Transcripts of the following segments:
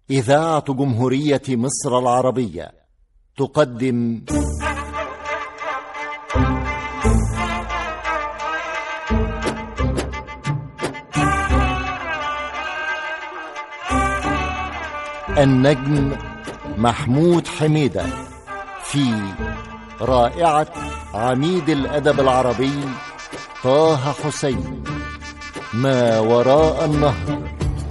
إذاعة جمهورية مصر العربية تقدم النجم محمود حميدة في رائعة عميد الأدب العربي طه حسين ما وراء النهر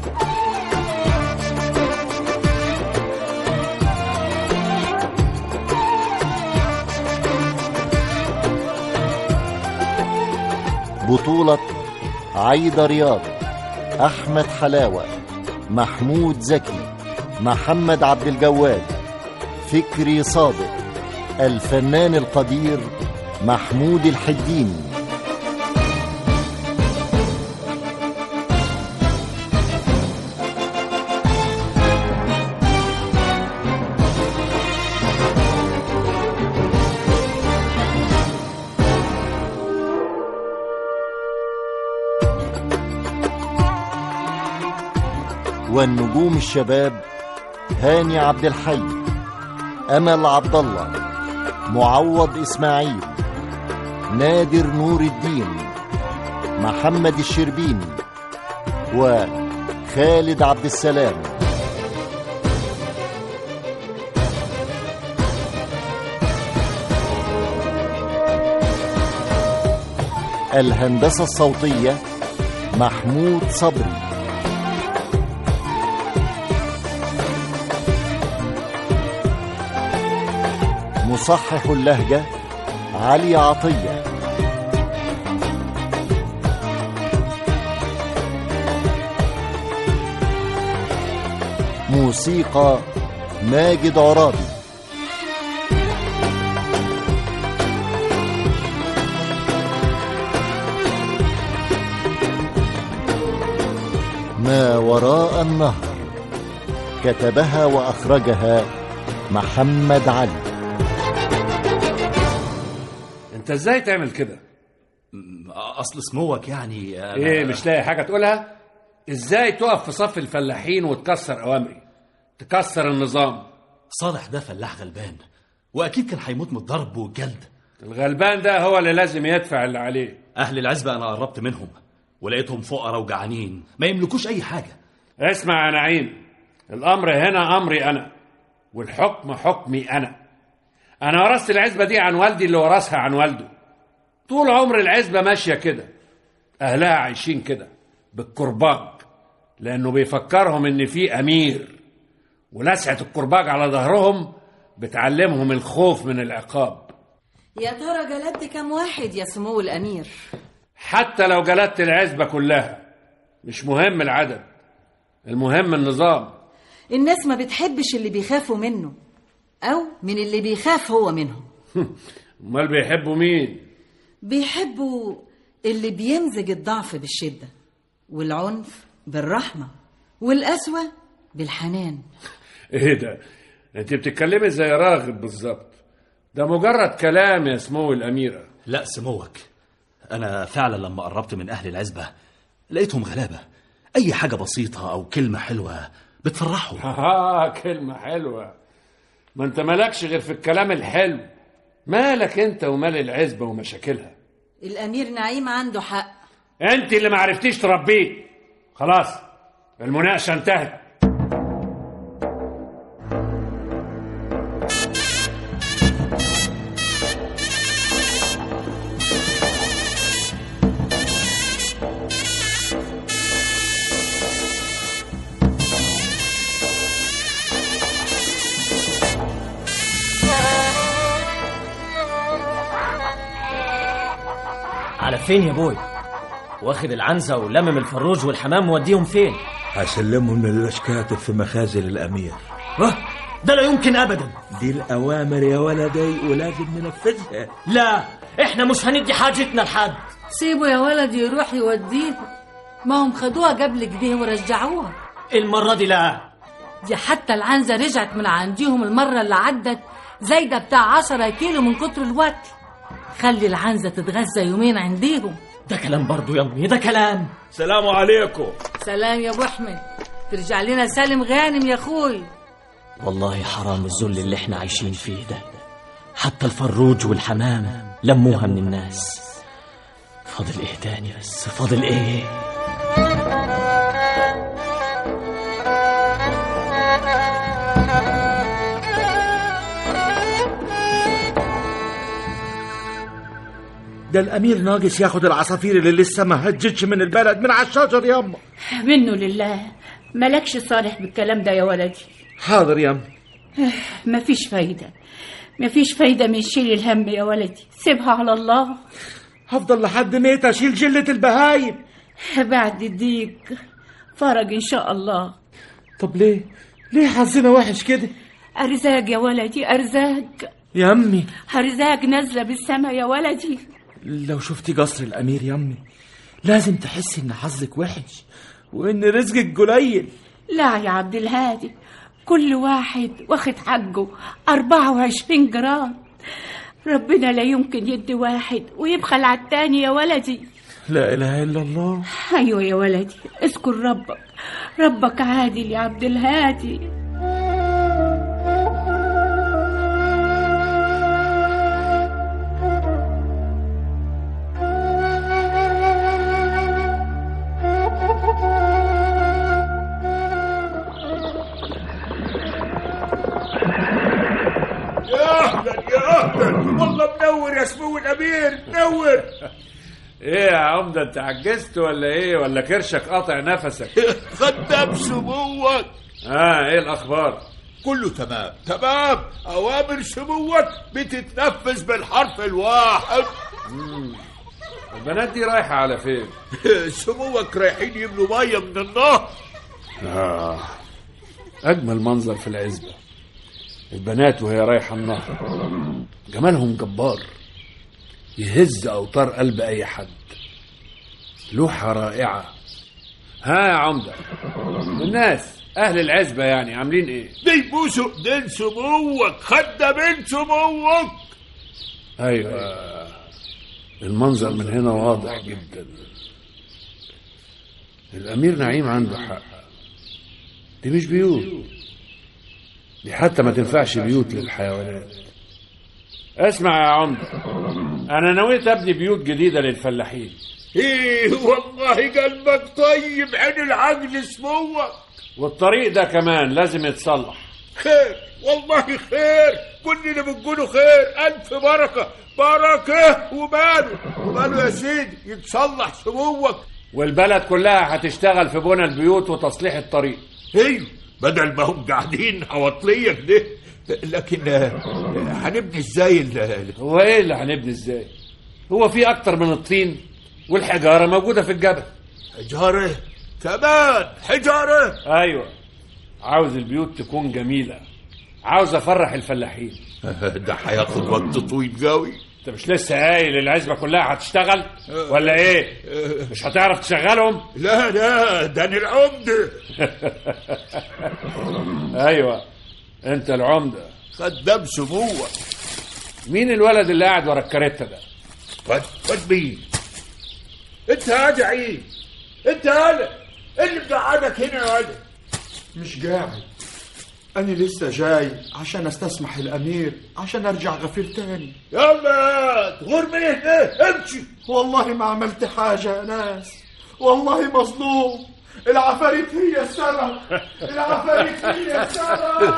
بطولة عايدة رياض أحمد حلاوة محمود زكي محمد عبد الجواد فكري صادق الفنان القدير محمود الحديني والنجوم الشباب هاني عبد الحي امل عبد الله معوض اسماعيل نادر نور الدين محمد الشربيني وخالد عبد السلام الهندسه الصوتيه محمود صبري مصحح اللهجة علي عطية موسيقى ماجد عرابي ما وراء النهر كتبها وأخرجها محمد علي انت ازاي تعمل كده اصل سموك يعني أنا- ايه مش لاقي حاجه تقولها ازاي تقف في صف الفلاحين وتكسر اوامري تكسر النظام صالح ده فلاح غلبان واكيد كان هيموت من الضرب والجلد الغلبان ده هو اللي لازم يدفع اللي عليه اهل العزبه انا قربت منهم ولقيتهم فقراء وجعانين ما يملكوش اي حاجه اسمع يا نعيم الامر هنا امري انا والحكم حكمي انا انا ورثت العزبه دي عن والدي اللي ورثها عن والده طول عمر العزبه ماشيه كده اهلها عايشين كده بالكرباج لانه بيفكرهم ان في امير ولسعه الكرباج على ظهرهم بتعلمهم الخوف من العقاب يا ترى جلدت كم واحد يا سمو الأمير حتى لو جلدت العزبه كلها مش مهم العدد المهم النظام الناس ما بتحبش اللي بيخافوا منه أو من اللي بيخاف هو منهم امال بيحبوا مين بيحبوا اللي بيمزج الضعف بالشدة والعنف بالرحمة والقسوة بالحنان ايه ده انت بتتكلمي زي راغب بالظبط ده مجرد كلام يا سمو الاميره لا سموك انا فعلا لما قربت من اهل العزبه لقيتهم غلابه اي حاجه بسيطه او كلمه حلوه بتفرحهم ها كلمه حلوه ما انت مالكش غير في الكلام الحلو مالك انت ومال العزبه ومشاكلها الأمير نعيم عنده حق انت اللي ما عرفتيش تربيه خلاص المناقشه انتهت على فين يا بوي واخد العنزة ولمم الفروج والحمام موديهم فين هسلمهم للاشكاتب في مخازن الامير اه ده لا يمكن ابدا دي الاوامر يا ولدي ولازم ننفذها لا احنا مش هندي حاجتنا لحد سيبه يا ولد يروح يوديها ما هم خدوها قبل كده ورجعوها المرة دي لا دي حتى العنزة رجعت من عنديهم المرة اللي عدت زايدة بتاع عشرة كيلو من كتر الوقت خلي العنزة تتغذى يومين عنديهم ده كلام برضو يا امي ده كلام سلام عليكم سلام يا ابو احمد ترجع لنا سالم غانم يا اخوي والله حرام الذل اللي احنا عايشين فيه ده حتى الفروج والحمام لموها من الناس فاضل ايه تاني بس فاضل ايه ده الامير ناقص ياخد العصافير اللي لسه ما هجتش من البلد من على الشجر ياما منه لله مالكش صالح بالكلام ده يا ولدي حاضر ياما مفيش فايدة مفيش فايدة من شيل الهم يا ولدي سيبها على الله هفضل لحد ميت اشيل جلة البهايم بعد الديك فرج إن شاء الله طب ليه ليه حظنا وحش كده أرزاق يا ولدي أرزاق يا امي أرزاق نازلة بالسما يا ولدي لو شفتي قصر الامير يا امي لازم تحسي ان حظك وحش وان رزقك قليل لا يا عبد الهادي كل واحد واخد حقه 24 جرام ربنا لا يمكن يدي واحد ويبخل على التاني يا ولدي لا اله الا الله ايوه يا ولدي اذكر ربك ربك عادل يا عبد الهادي يا اهلا يا اهلا والله منور يا سمو الامير منور ايه يا عمده انت عجزت ولا ايه ولا كرشك قاطع نفسك خدام سموك اه ايه الاخبار كله تمام تمام اوامر سموك بتتنفذ بالحرف الواحد البنات دي رايحه على فين سموك رايحين يملوا ميه من النهر آه. أجمل منظر في العزبة البنات وهي رايحة النهر جمالهم جبار يهز أوتار قلب أي حد لوحة رائعة ها يا عمدة الناس أهل العزبة يعني عاملين إيه بيبوسوا ايدين سموك خدامين سموك أيوة المنظر من هنا واضح جدا الأمير نعيم عنده حق دي مش بيوت دي حتى ما تنفعش بيوت للحيوانات اسمع يا عمدة أنا نويت أبني بيوت جديدة للفلاحين ايه والله قلبك طيب عين العقل سموك والطريق ده كمان لازم يتصلح خير والله خير كلنا بنقوله خير ألف بركة بركة وماله وماله يا سيدي يتصلح سموك والبلد كلها هتشتغل في بنى البيوت وتصليح الطريق ايوه بدل ما هم قاعدين حواطلية كده لكن آه، هنبني ازاي ال- هو ايه اللي هنبني ازاي هو في اكتر من الطين والحجارة موجودة في الجبل حجارة كمان حجارة ايوه عاوز البيوت تكون جميلة عاوز افرح الفلاحين ده هياخد وقت طويل قوي انت مش لسه قايل العزبة كلها هتشتغل ولا ايه مش هتعرف تشغلهم لا لا ده انا العمدة ايوه انت العمدة خدام سموك مين الولد اللي قاعد ورا الكاريتا ده خد خد مين انت يا جعيد انت هلا اللي مقعدك هنا يا ولد مش قاعد أنا لسه جاي عشان استسمح الأمير عشان أرجع غفير تاني يلا تغور من هنا امشي والله ما عملت حاجة يا ناس والله مظلوم العفاريت هي السبب العفاريت هي السبب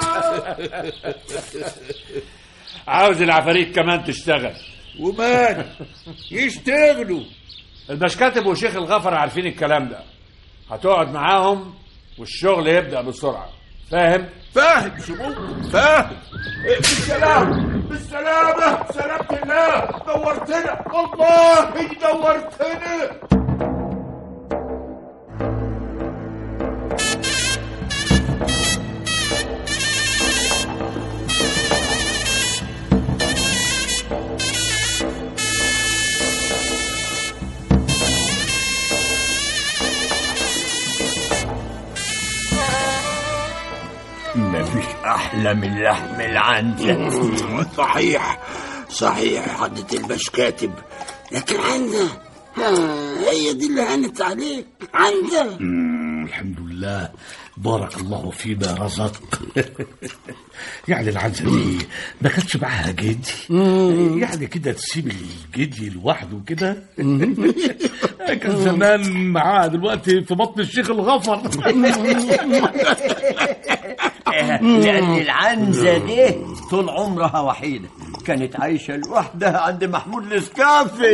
عاوز العفاريت كمان تشتغل ومال يشتغلوا المشكاتب وشيخ الغفر عارفين الكلام ده هتقعد معاهم والشغل يبدأ بسرعة فاهم؟ فاهم سموك فاهم إيه، بالسلامة بالسلامة سلامة الله دورتنا والله دورتنا مفيش أحلى من لحم العنزة صحيح صحيح حضرة البشكاتب لكن عندها ها، هي دي اللي هانت عليك عندها مم، الحمد لله لله بارك الله فيما رزق يعني العنزة دي ما كانش معاها جدي يعني كده تسيب الجدي لوحده كده كان زمان معاها دلوقتي في بطن الشيخ الغفر لأن العنزة دي طول عمرها وحيدة كانت عايشة لوحدها عند محمود الاسكافي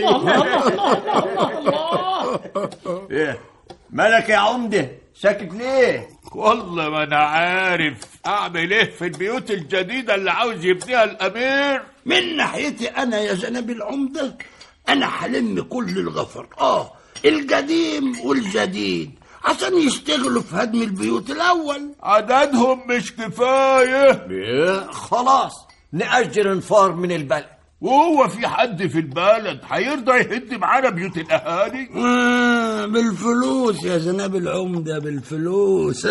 ايه مالك يا عمدة ساكت ليه والله ما انا عارف اعمل ايه في البيوت الجديدة اللي عاوز يبنيها الامير من ناحيتي انا يا جناب العمدة انا حلم كل الغفر اه القديم والجديد عشان يشتغلوا في هدم البيوت الاول عددهم مش كفاية خلاص نأجر نفار من البلد وهو في حد في البلد هيرضى يهد معانا بيوت الاهالي آه بالفلوس يا جناب العمدة بالفلوس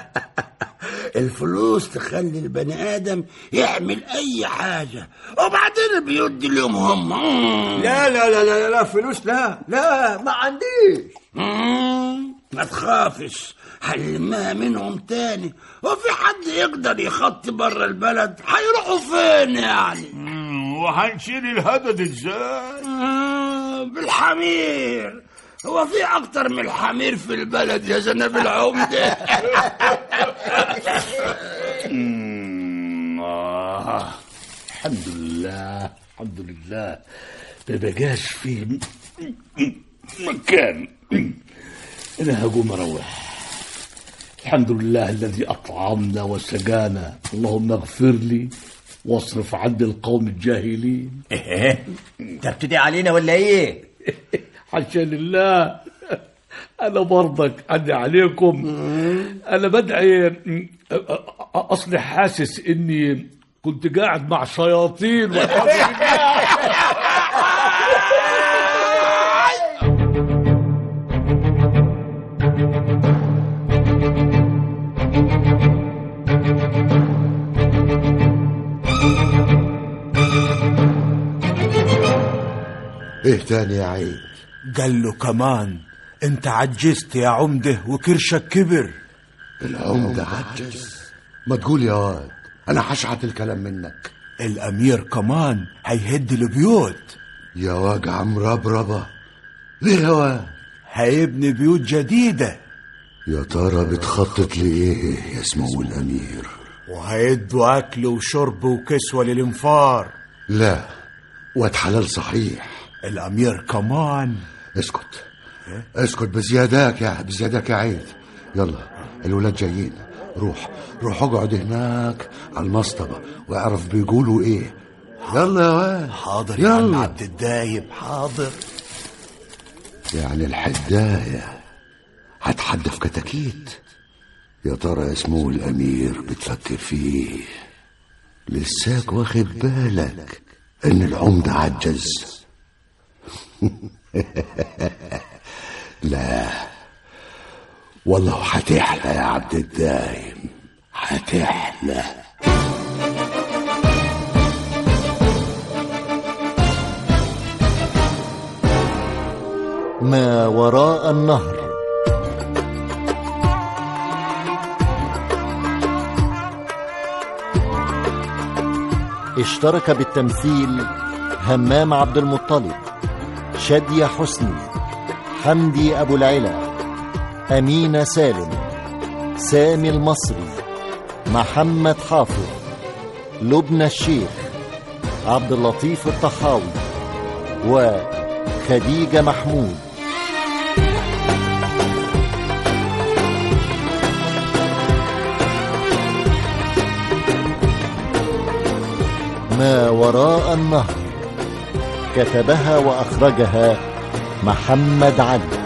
الفلوس تخلي البني آدم يعمل أي حاجة وبعدين البيوت دي لهم هم لا لا لا لا لا فلوس لا لا ما عنديش مم، ما تخافش هنلمها منهم تاني وفي حد يقدر يخطي بره البلد هيروحوا فين يعني وهنشيل الهدد ازاي آه، بالحمير هو في اكتر من الحمير في البلد يا جناب العمدة آه الحمد لله الحمد لله ما بقاش في مكان انا هقوم اروح الحمد لله الذي اطعمنا وسقانا اللهم اغفر لي واصرف عني القوم الجاهلين ايه تبتدي علينا ولا ايه حاشا لله انا برضك ادعي عليكم انا بدعي اصلي حاسس اني كنت قاعد مع شياطين والحمد لله ايه تاني يا عيد قال له كمان انت عجزت يا عمده وكرشك كبر العمدة عجز ما تقول يا واد انا هشحت الكلام منك الامير كمان هيهد البيوت يا وجع مربربة ليه يا واد هيبني بيوت جديدة يا ترى بتخطط لإيه يا سمو الأمير وهيدوا أكل وشرب وكسوة للانفار لا واد حلال صحيح الأمير كمان اسكت اسكت بزياداك يا بزياداك يا عيد يلا الولاد جايين روح روح اقعد هناك على المصطبة واعرف بيقولوا ايه يلا يا واد حاضر يا عم يلا عبد الدايب حاضر يعني الحداية هتحدى في كتاكيت يا ترى اسمه الأمير بتفكر فيه لساك واخد بالك إن العمدة عجز لا والله هتحلى يا عبد الدايم هتحلى ما وراء النهر اشترك بالتمثيل همام عبد المطلب شادية حسني حمدي أبو العلا أمينة سالم سامي المصري محمد حافظ لبنى الشيخ عبد اللطيف الطحاوي وخديجة محمود ما وراء النهر كتبها وأخرجها محمد علي